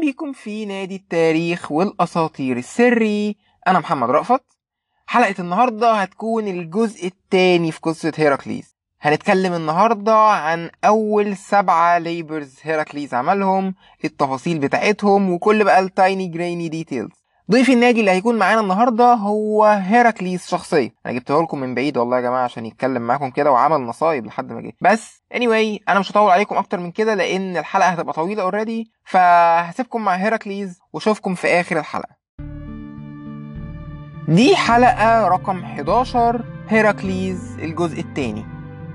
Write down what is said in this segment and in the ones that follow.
بيكم في نادي التاريخ والأساطير السري أنا محمد رأفت حلقة النهاردة هتكون الجزء التاني في قصة هيراكليز هنتكلم النهاردة عن أول سبعة ليبرز هيراكليز عملهم التفاصيل بتاعتهم وكل بقى التايني جريني ديتيلز ضيف النادي اللي هيكون معانا النهارده هو هيراكليس شخصيا انا جبته لكم من بعيد والله يا جماعه عشان يتكلم معاكم كده وعمل نصايب لحد ما جه بس anyway انا مش هطول عليكم اكتر من كده لان الحلقه هتبقى طويله اوريدي فهسيبكم مع هيراكليز واشوفكم في اخر الحلقه دي حلقه رقم 11 هيراكليز الجزء الثاني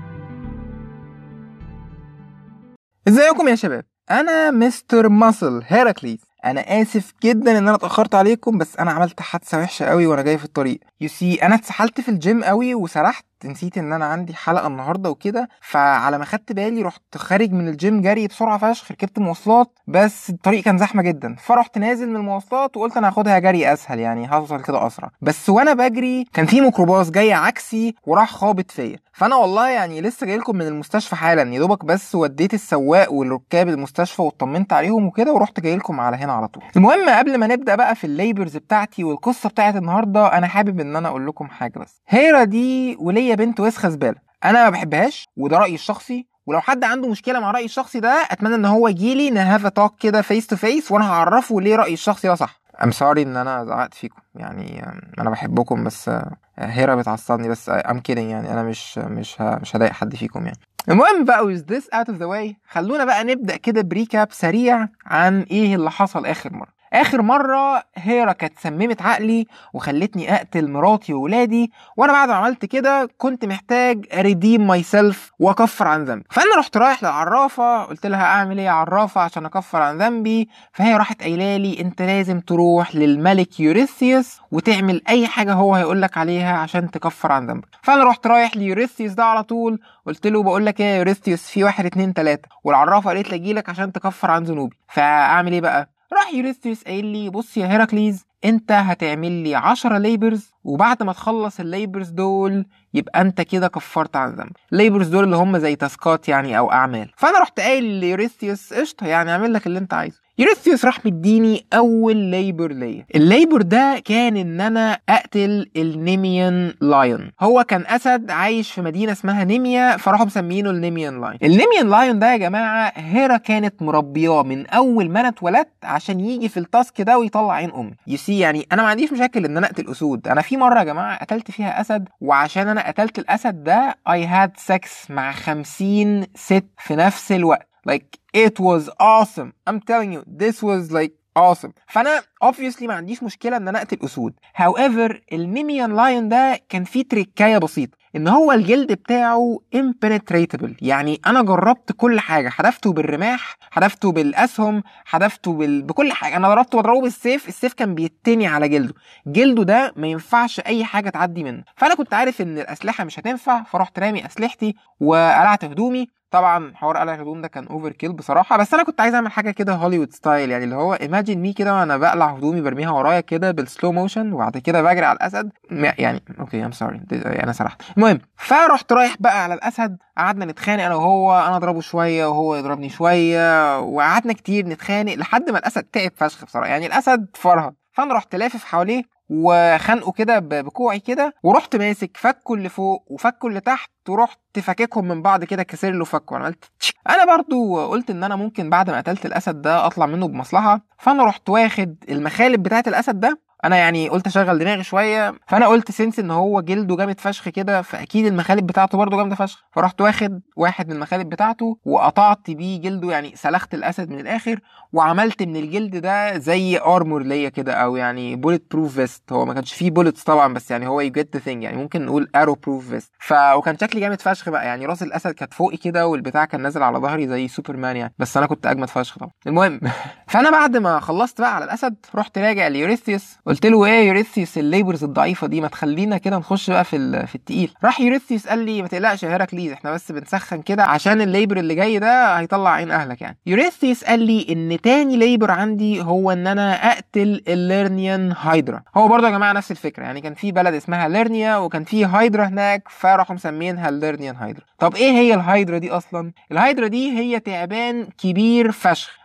ازيكم يا شباب انا مستر ماسل هيراكليز انا اسف جدا ان انا اتاخرت عليكم بس انا عملت حادثه وحشه قوي وانا جاي في الطريق يو سي انا اتسحلت في الجيم قوي وسرحت نسيت ان انا عندي حلقه النهارده وكده فعلى ما خدت بالي رحت خارج من الجيم جري بسرعه فشخ ركبت مواصلات بس الطريق كان زحمه جدا فرحت نازل من المواصلات وقلت انا هاخدها جري اسهل يعني هوصل كده اسرع بس وانا بجري كان في ميكروباص جاي عكسي وراح خابط فيا فانا والله يعني لسه جاي لكم من المستشفى حالا يا دوبك بس وديت السواق والركاب المستشفى واطمنت عليهم وكده ورحت جاي لكم على هنا على طول المهم قبل ما نبدا بقى في الليبرز بتاعتي والقصه بتاعت النهارده انا حابب ان انا اقول لكم حاجه بس هيرا دي وليا بنت وسخه زباله انا ما بحبهاش وده رايي الشخصي ولو حد عنده مشكله مع رايي الشخصي ده اتمنى ان هو يجي لي نهاف توك كده فيس تو فيس وانا هعرفه ليه رايي الشخصي ده صح ام سوري ان انا زعقت فيكم يعني انا بحبكم بس هيرا بتعصبني بس ام كيدنج يعني انا مش مش ه... مش هضايق حد فيكم يعني المهم بقى with this out of the way خلونا بقى نبدا كده بريكاب سريع عن ايه اللي حصل اخر مره اخر مره هيرا كانت سممت عقلي وخلتني اقتل مراتي وولادي وانا بعد ما عملت كده كنت محتاج اريديم ماي سيلف واكفر عن ذنبي فانا رحت رايح للعرافه قلت لها اعمل ايه يا عرافه عشان اكفر عن ذنبي فهي راحت قايله لي انت لازم تروح للملك يوريثيوس وتعمل اي حاجه هو هيقول لك عليها عشان تكفر عن ذنبك فانا رحت رايح ليوريثيوس ده على طول قلت له بقول لك ايه يا يوريثيوس في واحد اتنين تلاته والعرافه قالت لي اجيلك عشان تكفر عن ذنوبي فاعمل ايه بقى راح يوريثيوس قايل لي بص يا هيراكليز انت هتعمل لي 10 ليبرز وبعد ما تخلص الليبرز دول يبقى انت كده كفرت عن ذنب الليبرز دول اللي هم زي تاسكات يعني او اعمال فانا رحت قايل ليوريثيوس قشطه يعني اعمل لك اللي انت عايزه يوريثيوس راح مديني اول ليبر ليا الليبر ده كان ان انا اقتل النيميان لايون هو كان اسد عايش في مدينه اسمها نيميا فراحوا مسمينه النيميان لايون النيميان لايون ده يا جماعه هيرا كانت مربياه من اول ما انا اتولدت عشان يجي في التاسك ده ويطلع عين امي يسي يعني انا ما عنديش مشاكل ان انا اقتل اسود انا في مره يا جماعه قتلت فيها اسد وعشان انا قتلت الاسد ده I had sex مع 50 ست في نفس الوقت like it was awesome I'm telling you this was like awesome فانا obviously ما عنديش مشكله ان انا اقتل اسود however النيميان لايون ده كان فيه تريكايه بسيطه ان هو الجلد بتاعه impenetrable يعني انا جربت كل حاجه حدفته بالرماح حدفته بالاسهم حدفته بال... بكل حاجه انا ضربته بضربه بالسيف السيف كان بيتني على جلده جلده ده ما ينفعش اي حاجه تعدي منه فانا كنت عارف ان الاسلحه مش هتنفع فرحت رامي اسلحتي وقلعت هدومي طبعا حوار قلع الهدوم ده كان اوفر كيل بصراحه بس انا كنت عايز اعمل حاجه كده هوليوود ستايل يعني اللي هو ايماجين مي كده وانا بقلع هدومي برميها ورايا كده بالسلو موشن وبعد كده بجري على الاسد يعني اوكي ام سوري انا سرحت المهم فرحت رايح بقى على الاسد قعدنا نتخانق انا وهو انا اضربه شويه وهو يضربني شويه وقعدنا كتير نتخانق لحد ما الاسد تعب فشخ بصراحه يعني الاسد فرهد فانا رحت لافف حواليه وخنقه كده بكوعي كده ورحت ماسك فكه اللي فوق وفكه اللي تحت ورحت فككهم من بعض كده كسر له فكه عملت انا برضو قلت ان انا ممكن بعد ما قتلت الاسد ده اطلع منه بمصلحه فانا رحت واخد المخالب بتاعه الاسد ده انا يعني قلت اشغل دماغي شويه فانا قلت سنس ان هو جلده جامد فشخ كده فاكيد المخالب بتاعته برضه جامده فشخ فرحت واخد واحد من المخالب بتاعته وقطعت بيه جلده يعني سلخت الاسد من الاخر وعملت من الجلد ده زي ارمور ليا كده او يعني بوليت بروف فيست هو ما كانش فيه بوليتس طبعا بس يعني هو يو جيت ذا ثينج يعني ممكن نقول ارو بروف فيست ف وكان شكلي جامد فشخ بقى يعني راس الاسد كانت فوقي كده والبتاع كان نازل على ظهري زي سوبرمان يعني بس انا كنت اجمد فشخ طبعا المهم فانا بعد ما خلصت بقى على الاسد رحت راجع ليوريثيوس قلت له ايه يوريثيوس الليبرز الضعيفه دي ما تخلينا كده نخش بقى في في التقيل راح يوريثيوس قال لي ما تقلقش يا هيراكليز احنا بس بنسخن كده عشان الليبر اللي جاي ده هيطلع عين اهلك يعني يوريثيوس قال لي ان تاني ليبر عندي هو ان انا اقتل الليرنيان هايدرا هو برضه يا جماعه نفس الفكره يعني كان في بلد اسمها ليرنيا وكان في هايدرا هناك فراحوا مسمينها الليرنيان هايدرا طب ايه هي الهايدرا دي اصلا الهايدرا دي هي تعبان كبير فشخ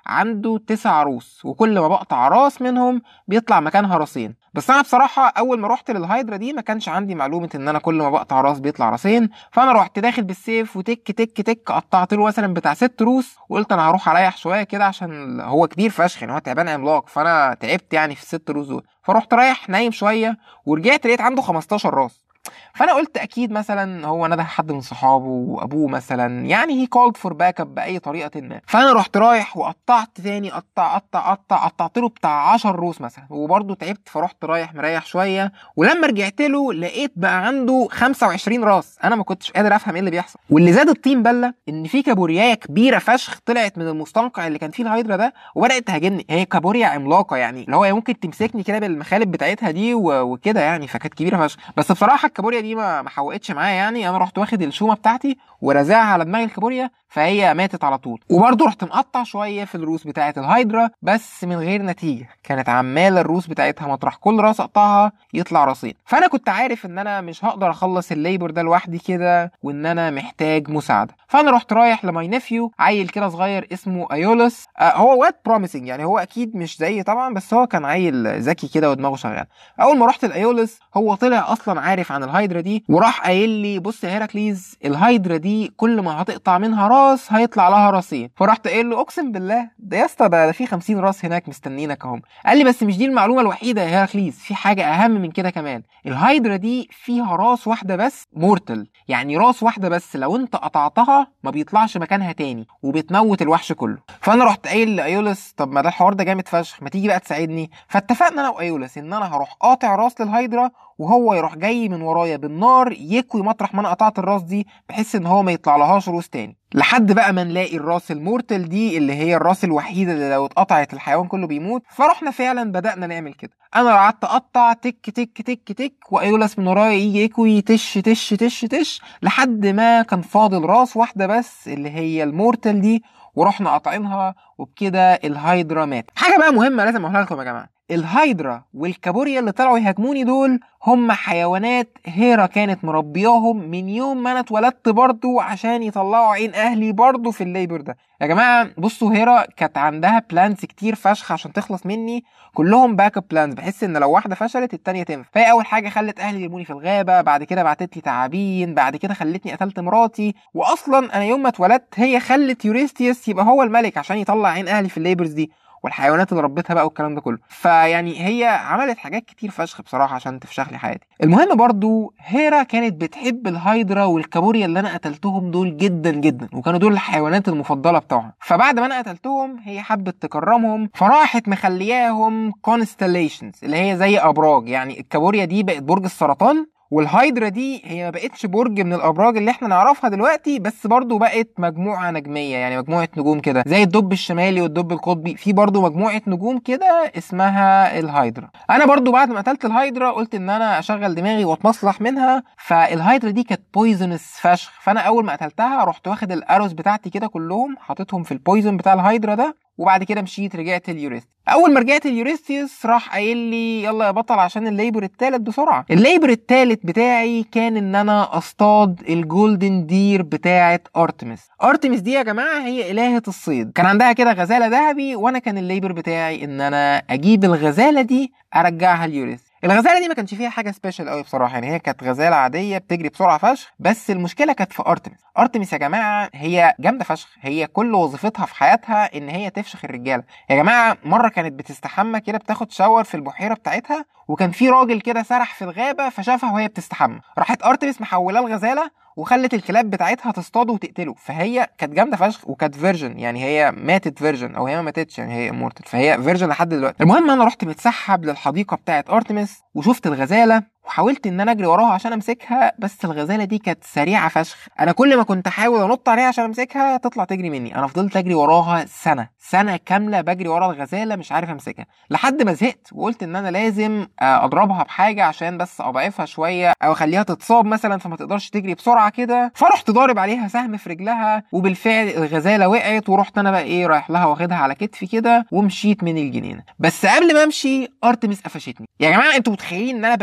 عنده تسع روس وكل ما بقطع راس منهم بيطلع مكانها راسين بس انا بصراحه اول ما رحت للهايدرا دي ما كانش عندي معلومه ان انا كل ما بقطع راس بيطلع راسين فانا رحت داخل بالسيف وتك تك تك قطعت له مثلا بتاع ست روس وقلت انا هروح اريح شويه كده عشان هو كبير فشخ يعني هو تعبان عملاق فانا تعبت يعني في الست روس دول فرحت رايح نايم شويه ورجعت لقيت عنده 15 راس فانا قلت اكيد مثلا هو نده حد من صحابه وابوه مثلا يعني هي كولد فور باك اب باي طريقه ما فانا رحت رايح وقطعت تاني قطع قطع قطع قطعت له بتاع 10 روس مثلا وبرده تعبت فرحت رايح مريح شويه ولما رجعت له لقيت بقى عنده 25 راس انا ما كنتش قادر افهم ايه اللي بيحصل واللي زاد الطين بله ان في كابوريايه كبيره فشخ طلعت من المستنقع اللي كان فيه الهايدرا ده وبدات تهاجمني هي كابوريا عملاقه يعني اللي هو ممكن تمسكني كده بالمخالب بتاعتها دي وكده يعني فكانت كبيره فشخ بس بصراحه الكابوريا دي ما ما حوقتش معايا يعني انا رحت واخد الشومه بتاعتي ورازعها على دماغ الكابوريا فهي ماتت على طول وبرضه رحت مقطع شويه في الروس بتاعه الهايدرا بس من غير نتيجه كانت عماله الروس بتاعتها مطرح كل راس اقطعها يطلع راسين فانا كنت عارف ان انا مش هقدر اخلص الليبر ده لوحدي كده وان انا محتاج مساعده فانا رحت رايح لماي نيفيو عيل كده صغير اسمه ايولس آه هو واد بروميسنج يعني هو اكيد مش زيي طبعا بس هو كان عيل ذكي كده ودماغه شغال اول ما رحت الايولس هو طلع اصلا عارف عن الهايدرا دي وراح قايل لي بص يا هيراكليز الهايدرا دي كل ما هتقطع منها راس هيطلع لها راسين فرحت قايل له اقسم بالله ده يا اسطى ده في 50 راس هناك مستنينك اهم قال لي بس مش دي المعلومه الوحيده يا هيراكليز في حاجه اهم من كده كمان الهايدرا دي فيها راس واحده بس مورتل يعني راس واحده بس لو انت قطعتها ما بيطلعش مكانها تاني وبتموت الوحش كله فانا رحت قايل لايولس طب ما ده الحوار ده جامد فشخ ما تيجي بقى تساعدني فاتفقنا انا وايولس ان انا هروح قاطع راس للهايدرا وهو يروح جاي من ورايا بالنار يكوي مطرح ما انا قطعت الراس دي بحيث ان هو ما يطلع لهاش روس تاني لحد بقى ما نلاقي الراس المورتل دي اللي هي الراس الوحيده اللي لو اتقطعت الحيوان كله بيموت فرحنا فعلا بدانا نعمل كده انا قعدت اقطع تك تك تك تك وايولس من ورايا يجي يكوي تش تش تش تش لحد ما كان فاضل راس واحده بس اللي هي المورتل دي ورحنا قاطعينها وبكده الهايدرا مات حاجه بقى مهمه لازم اقولها لكم يا جماعه الهايدرا والكابوريا اللي طلعوا يهاجموني دول هم حيوانات هيرا كانت مربياهم من يوم ما انا اتولدت برضو عشان يطلعوا عين اهلي برضو في الليبر ده يا جماعه بصوا هيرا كانت عندها بلانز كتير فشخ عشان تخلص مني كلهم باك اب بلانز بحس ان لو واحده فشلت التانيه تنفع فهي اول حاجه خلت اهلي يرموني في الغابه بعد كده بعتت لي تعابين بعد كده خلتني قتلت مراتي واصلا انا يوم ما اتولدت هي خلت يوريستيوس يبقى هو الملك عشان يطلع عين اهلي في الليبرز دي والحيوانات اللي ربيتها بقى والكلام ده كله فيعني هي عملت حاجات كتير فشخ بصراحه عشان تفشخ لي حياتي المهم برضو هيرا كانت بتحب الهايدرا والكابوريا اللي انا قتلتهم دول جدا جدا وكانوا دول الحيوانات المفضله بتوعها فبعد ما انا قتلتهم هي حبت تكرمهم فراحت مخلياهم كونستليشنز اللي هي زي ابراج يعني الكابوريا دي بقت برج السرطان والهايدرا دي هي ما بقتش برج من الابراج اللي احنا نعرفها دلوقتي بس برضو بقت مجموعه نجميه يعني مجموعه نجوم كده زي الدب الشمالي والدب القطبي في برضو مجموعه نجوم كده اسمها الهايدرا انا برضو بعد ما قتلت الهايدرا قلت ان انا اشغل دماغي واتمصلح منها فالهايدرا دي كانت بويزنس فشخ فانا اول ما قتلتها رحت واخد الاروز بتاعتي كده كلهم حاططهم في البويزن بتاع الهايدرا ده وبعد كده مشيت رجعت اليوريست اول ما رجعت اليوريستيوس راح قايل لي يلا يا بطل عشان الليبر التالت بسرعه الليبر التالت بتاعي كان ان انا اصطاد الجولدن دير بتاعه ارتمس ارتمس دي يا جماعه هي الهه الصيد كان عندها كده غزاله ذهبي وانا كان الليبر بتاعي ان انا اجيب الغزاله دي ارجعها اليوريست الغزاله دي ما كانش فيها حاجه سبيشال قوي بصراحه يعني هي كانت غزاله عاديه بتجري بسرعه فشخ بس المشكله كانت في ارتمس ارتمس يا جماعه هي جامده فشخ هي كل وظيفتها في حياتها ان هي تفشخ الرجاله يا جماعه مره كانت بتستحمى كده بتاخد شاور في البحيره بتاعتها وكان في راجل كده سرح في الغابه فشافها وهي بتستحمى راحت ارتمس محولاه الغزاله وخلت الكلاب بتاعتها تصطاده وتقتله فهي كانت جامده فشخ وكانت فيرجن يعني هي ماتت فيرجن او هي ما ماتتش يعني هي امورتد فهي فيرجن لحد دلوقتي المهم انا رحت متسحب للحديقه بتاعت ارتمس وشفت الغزاله وحاولت ان انا اجري وراها عشان امسكها بس الغزاله دي كانت سريعه فشخ انا كل ما كنت احاول انط عليها عشان امسكها تطلع تجري مني انا فضلت اجري وراها سنه سنه كامله بجري ورا الغزاله مش عارف امسكها لحد ما زهقت وقلت ان انا لازم اضربها بحاجه عشان بس اضعفها شويه او اخليها تتصاب مثلا فما تقدرش تجري بسرعه كده فرحت ضارب عليها سهم في رجلها وبالفعل الغزاله وقعت ورحت انا بقى ايه رايح لها واخدها على كتفي كده ومشيت من الجنينه بس قبل ما امشي ارتمس قفشتني يا جماعه انتوا متخيلين ان انا بقالي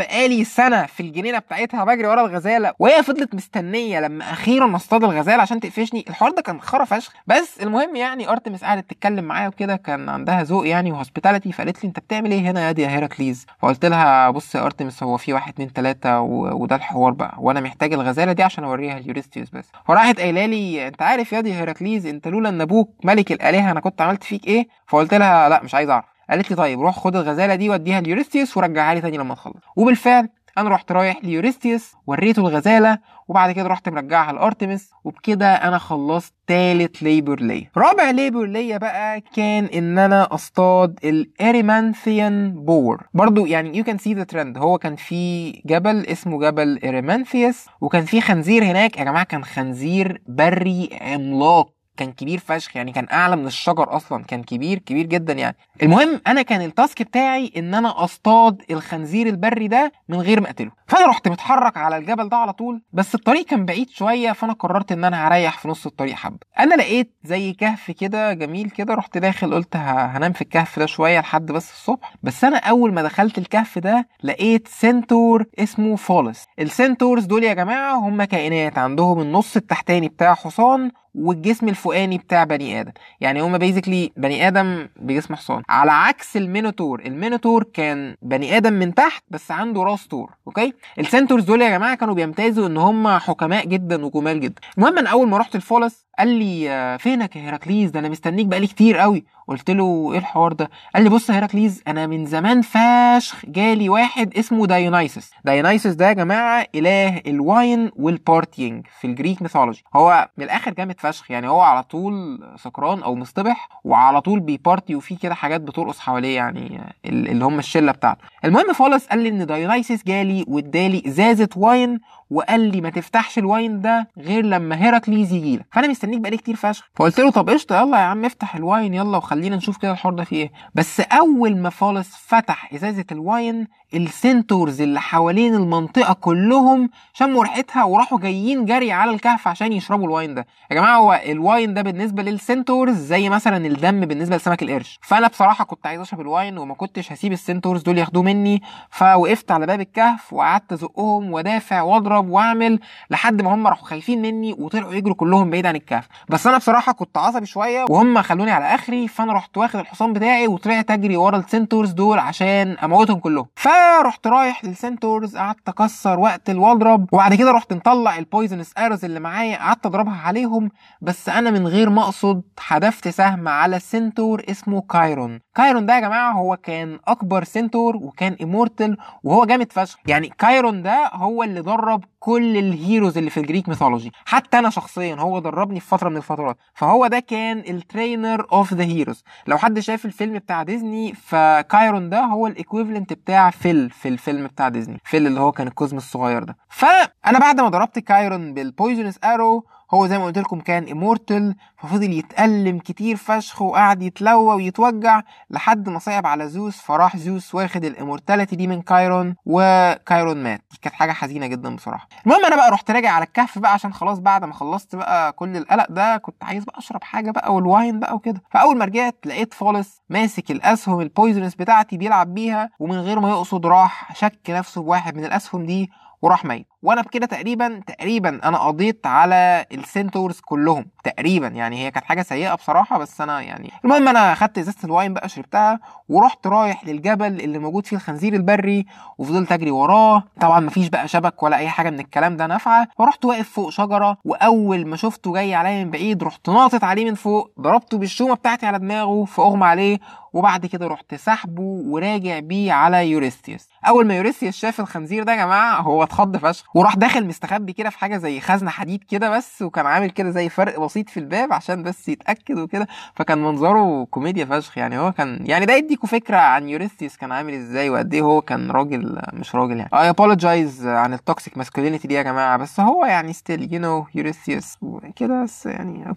سنه في الجنينه بتاعتها بجري ورا الغزاله وهي فضلت مستنيه لما اخيرا اصطاد الغزاله عشان تقفشني الحوار ده كان خرا فشخ بس المهم يعني ارتمس قعدت تتكلم معايا وكده كان عندها ذوق يعني وهوسبيتاليتي فقالت لي انت بتعمل ايه هنا يا دي يا هيراكليز فقلت لها بص يا ارتمس هو في واحد اتنين تلاته و... وده الحوار بقى وانا محتاج الغزاله دي عشان اوريها ليوريستيوس بس فراحت قايله لي انت عارف يا دي هيراكليز انت لولا ان ابوك ملك الالهه انا كنت عملت فيك ايه فقلت لها لا مش عايز اعرف قالت لي طيب روح خد الغزاله دي وديها ليوريستيوس ورجعها لي تاني لما تخلص وبالفعل انا رحت رايح ليوريستيوس وريته الغزاله وبعد كده رحت مرجعها لارتمس وبكده انا خلصت تالت ليبر ليا رابع ليبر ليا بقى كان ان انا اصطاد الاريمانثيان بور برضو يعني يو كان سي ذا ترند هو كان في جبل اسمه جبل اريمانثيوس وكان في خنزير هناك يا جماعه كان خنزير بري عملاق كان كبير فشخ يعني كان اعلى من الشجر اصلا كان كبير كبير جدا يعني المهم انا كان التاسك بتاعي ان انا اصطاد الخنزير البري ده من غير ما اقتله فانا رحت متحرك على الجبل ده على طول بس الطريق كان بعيد شويه فانا قررت ان انا هريح في نص الطريق حبه انا لقيت زي كهف كده جميل كده رحت داخل قلت هنام في الكهف ده شويه لحد بس الصبح بس انا اول ما دخلت الكهف ده لقيت سنتور اسمه فولس السنتورز دول يا جماعه هم كائنات عندهم النص التحتاني بتاع حصان والجسم الفوقاني بتاع بني ادم يعني هما بيزيكلي بني ادم بجسم حصان على عكس المينوتور المينوتور كان بني ادم من تحت بس عنده راس تور اوكي السنتورز دول يا جماعه كانوا بيمتازوا ان هم حكماء جدا وجمال جدا المهم انا اول ما رحت الفولس قال لي فينك يا هيراكليز ده انا مستنيك بقالي كتير قوي قلت له ايه الحوار ده قال لي بص يا هيراكليز انا من زمان فشخ جالي واحد اسمه دايونايسس دايونايسس ده يا جماعه اله الواين والبارتينج في الجريك ميثولوجي هو من الاخر جامد فشخ يعني هو على طول سكران او مصطبح وعلى طول بيبارتي وفي كده حاجات بترقص حواليه يعني اللي هم الشله بتاعته المهم فولس قال لي ان دايونايسس جالي وادالي ازازه واين وقال لي ما تفتحش الواين ده غير لما هيراكليز يجي لك فانا مستنيك بقالي كتير فشخ فقلت له طب قشطه يلا يا عم افتح الواين يلا وخلينا نشوف كده الحوار ده فيه ايه بس اول ما فالس فتح ازازه الواين السنتورز اللي حوالين المنطقه كلهم شموا ريحتها وراحوا جايين جري على الكهف عشان يشربوا الواين ده يا جماعه هو الواين ده بالنسبه للسنتورز زي مثلا الدم بالنسبه لسمك القرش فانا بصراحه كنت عايز اشرب الواين وما كنتش هسيب السنتورز دول ياخدوه مني فوقفت على باب الكهف وقعدت ازقهم وادافع واضرب واعمل لحد ما هم راحوا خايفين مني وطلعوا يجروا كلهم بعيد عن الكهف بس انا بصراحه كنت عصبي شويه وهم خلوني على اخري فانا رحت واخد الحصان بتاعي وطلعت اجري ورا السنتورز دول عشان اموتهم كلهم فرحت رايح للسنتورز قعدت اكسر واقتل واضرب وبعد كده رحت مطلع البويزنس اروز اللي معايا قعدت اضربها عليهم بس انا من غير ما اقصد حدفت سهم على سنتور اسمه كايرون كايرون ده يا جماعه هو كان اكبر سنتور وكان امورتل وهو جامد فشخ يعني كايرون ده هو اللي درب كل الهيروز اللي في الجريك ميثولوجي حتى انا شخصيا هو دربني في فتره من الفترات فهو ده كان الترينر اوف ذا هيروز لو حد شاف الفيلم بتاع ديزني فكايرون ده هو الايكويفالنت بتاع فيل في الفيلم بتاع ديزني فيل اللي هو كان الكوزم الصغير ده فانا بعد ما ضربت كايرون بالبويزنس ارو هو زي ما قلت لكم كان امورتل ففضل يتألم كتير فشخ وقعد يتلوى ويتوجع لحد ما صعب على زوس فراح زوس واخد الامورتاليتي دي من كايرون وكايرون مات دي كانت حاجه حزينه جدا بصراحه المهم انا بقى رحت راجع على الكهف بقى عشان خلاص بعد ما خلصت بقى كل القلق ده كنت عايز بقى اشرب حاجه بقى والواين بقى وكده فاول ما رجعت لقيت فالس ماسك الاسهم البويزنس بتاعتي بيلعب بيها ومن غير ما يقصد راح شك نفسه بواحد من الاسهم دي وراح ميت وانا بكده تقريبا تقريبا انا قضيت على السنتورز كلهم تقريبا يعني هي كانت حاجه سيئه بصراحه بس انا يعني المهم انا خدت ازازه الواين بقى شربتها ورحت رايح للجبل اللي موجود فيه الخنزير البري وفضلت اجري وراه طبعا مفيش بقى شبك ولا اي حاجه من الكلام ده نافعه ورحت واقف فوق شجره واول ما شفته جاي عليا من بعيد رحت ناطط عليه من فوق ضربته بالشومه بتاعتي على دماغه فاغمى عليه وبعد كده رحت سحبه وراجع بيه على يوريستيوس اول ما يوريستيوس شاف الخنزير ده يا جماعه هو اتخض فشخ وراح داخل مستخبي كده في حاجه زي خزنه حديد كده بس وكان عامل كده زي فرق بسيط في الباب عشان بس يتاكد وكده فكان منظره كوميديا فشخ يعني هو كان يعني ده يديكوا فكره عن يوريستيوس كان عامل ازاي وقد ايه هو كان راجل مش راجل يعني اي ابولوجايز عن التوكسيك ماسكولينيتي دي يا جماعه بس هو يعني ستيل يو نو يوريستيوس كده بس يعني اوكي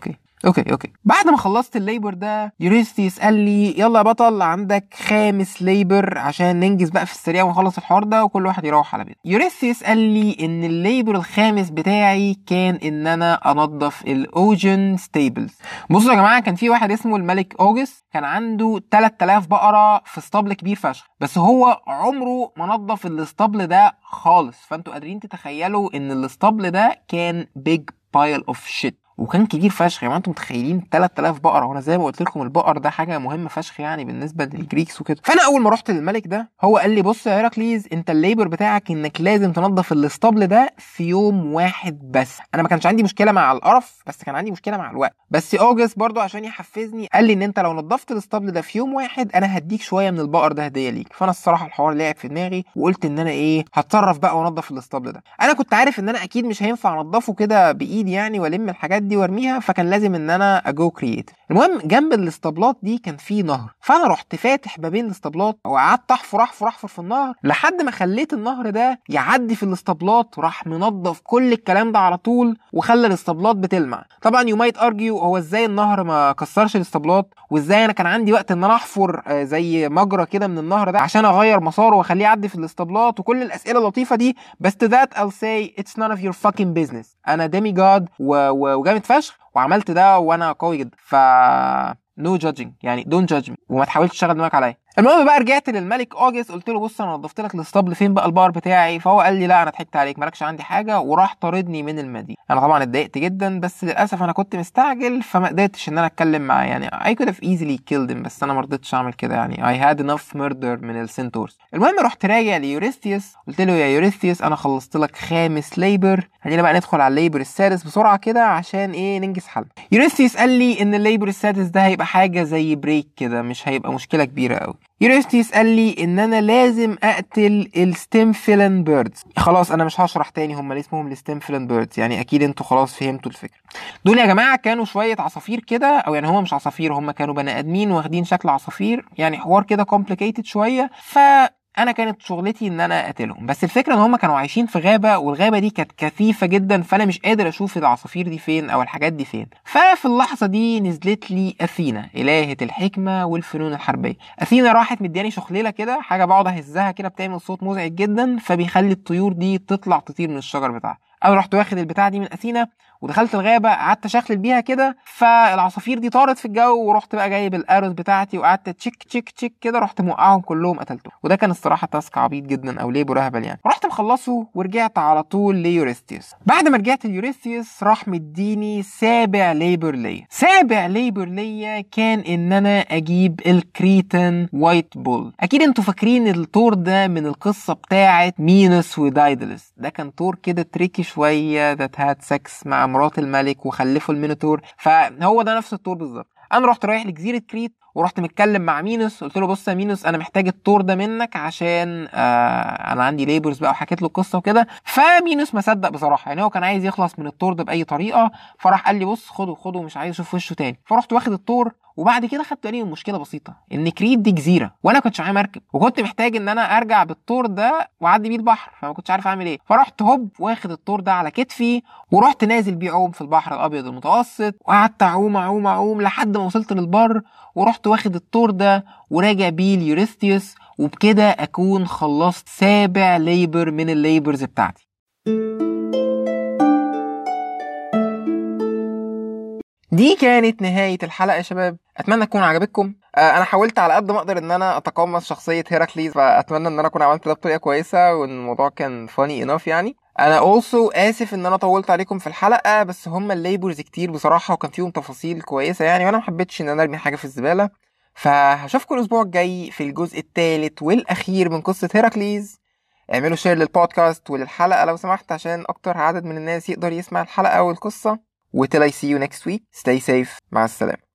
اوكي اوكي بعد ما خلصت الليبر ده يوريستيس قال لي يلا يا بطل عندك خامس ليبر عشان ننجز بقى في السريع ونخلص الحوار ده وكل واحد يروح على بيته يوريستيس قال لي ان الليبر الخامس بتاعي كان ان انا انظف الاوجن ستيبلز بصوا يا جماعه كان في واحد اسمه الملك اوجست كان عنده 3000 بقره في اسطبل كبير فشخ بس هو عمره ما نظف الاسطبل ده خالص فانتوا قادرين تتخيلوا ان الاسطبل ده كان بيج بايل اوف شيت وكان كبير فشخ يا يعني انتم متخيلين 3000 بقره وانا زي ما قلت لكم البقر ده حاجه مهمه فشخ يعني بالنسبه للجريكس وكده فانا اول ما رحت للملك ده هو قال لي بص يا هيراكليز انت الليبر بتاعك انك لازم تنظف الاسطبل ده في يوم واحد بس انا ما كانش عندي مشكله مع القرف بس كان عندي مشكله مع الوقت بس اوجست برضو عشان يحفزني قال لي ان انت لو نظفت الاسطبل ده في يوم واحد انا هديك شويه من البقر ده هديه ليك فانا الصراحه الحوار لعب في دماغي وقلت ان انا ايه هتصرف بقى وانضف الاسطبل ده انا كنت عارف ان انا اكيد مش هينفع انضفه كده بايدي يعني والم الحاجات دي وارميها فكان لازم ان انا اجو كرييت المهم جنب الاسطبلات دي كان في نهر فانا رحت فاتح ما بين الاسطبلات وقعدت احفر احفر احفر في النهر لحد ما خليت النهر ده يعدي في الاسطبلات وراح منظف كل الكلام ده على طول وخلى الاسطبلات بتلمع طبعا يو مايت ارجيو هو ازاي النهر ما كسرش الاسطبلات وازاي انا كان عندي وقت ان انا احفر زي مجرى كده من النهر ده عشان اغير مساره واخليه يعدي في الاسطبلات وكل الاسئله اللطيفه دي بس to that I'll say it's none of your fucking business انا ديمي جاد وجامد فشخ وعملت ده وانا قوي جدا ف نو no جادجنج يعني دونت جادج مي وما تحاولش تشغل دماغك عليا المهم بقى رجعت للملك اوجست قلت له بص انا نظفت لك الاسطبل فين بقى البقر بتاعي فهو قال لي لا انا ضحكت عليك مالكش عندي حاجه وراح طاردني من المدينه انا طبعا اتضايقت جدا بس للاسف انا كنت مستعجل فما قدرتش ان انا اتكلم معاه يعني I could have easily killed him بس انا ما رضيتش اعمل كده يعني I had enough murder من السنتورز المهم رحت راجع ليوريستيوس قلت له يا يوريستيوس انا خلصت لك خامس ليبر خلينا بقى ندخل على الليبر السادس بسرعه كده عشان ايه ننجز حل يوريستيوس قال لي ان الليبر السادس ده هيبقى حاجه زي بريك كده مش هيبقى مشكله كبيره قوي يوريستيس قال لي ان انا لازم اقتل الستيم فيلن بيردز خلاص انا مش هشرح تاني هم اللي اسمهم الستيم فيلن بيردز يعني اكيد انتوا خلاص فهمتوا الفكره دول يا جماعه كانوا شويه عصافير كده او يعني هم مش عصافير هم كانوا بني ادمين واخدين شكل عصافير يعني حوار كده كومبليكيتد شويه ف انا كانت شغلتي ان انا اقتلهم بس الفكره ان هم كانوا عايشين في غابه والغابه دي كانت كثيفه جدا فانا مش قادر اشوف العصافير دي فين او الحاجات دي فين ففي اللحظه دي نزلت لي اثينا الهه الحكمه والفنون الحربيه اثينا راحت مدياني شخليله كده حاجه بقعد اهزها كده بتعمل صوت مزعج جدا فبيخلي الطيور دي تطلع تطير من الشجر بتاعها انا رحت واخد البتاع دي من اثينا ودخلت الغابه قعدت اشخلل بيها كده فالعصافير دي طارت في الجو ورحت بقى جايب الاروز بتاعتي وقعدت تشيك تشيك تشيك كده رحت موقعهم كلهم قتلتهم وده كان الصراحه تاسك عبيط جدا او ليبو رهبل يعني رحت مخلصه ورجعت على طول ليوريستيوس بعد ما رجعت ليوريستيوس راح مديني سابع ليبر ليا سابع ليبر ليا كان ان انا اجيب الكريتن وايت بول اكيد انتوا فاكرين التور ده من القصه بتاعه مينوس ودايدلس ده كان تور كده تريكي شويه ذات هاد سكس مع مرات الملك وخلفوا المينوتور فهو ده نفس التور بالظبط انا رحت رايح لجزيره كريت ورحت متكلم مع مينوس قلت له بص يا مينوس انا محتاج التور ده منك عشان آه انا عندي ليبرز بقى وحكيت له القصه وكده فمينوس ما صدق بصراحه يعني هو كان عايز يخلص من التور ده باي طريقه فراح قال لي بص خده خده مش عايز اشوف وشه تاني فرحت واخد التور وبعد كده خدت بالي من مشكله بسيطه ان كريت دي جزيره وانا كنتش معايا مركب وكنت محتاج ان انا ارجع بالتور ده واعدي بيه البحر فما كنتش عارف اعمل ايه فرحت هوب واخد التور ده على كتفي ورحت نازل بيه عوم في البحر الابيض المتوسط وقعدت اعوم اعوم اعوم لحد ما وصلت للبر ورحت واخد التور ده وراجع بيه ليوريستيوس وبكده اكون خلصت سابع ليبر من الليبرز بتاعتي دي كانت نهاية الحلقة يا شباب أتمنى تكون عجبتكم آه أنا حاولت على قد ما أقدر إن أنا أتقمص شخصية هيراكليز فأتمنى إن أنا أكون عملت ده بطريقة كويسة وإن الموضوع كان فاني انف يعني أنا أولسو آسف إن أنا طولت عليكم في الحلقة بس هما الليبرز كتير بصراحة وكان فيهم تفاصيل كويسة يعني وأنا محبتش إن أنا أرمي حاجة في الزبالة فهشوفكم الأسبوع الجاي في الجزء الثالث والأخير من قصة هيراكليز اعملوا شير للبودكاست وللحلقة لو سمحت عشان أكتر عدد من الناس يقدر يسمع الحلقة والقصة وتل I see you next week stay safe مع السلامة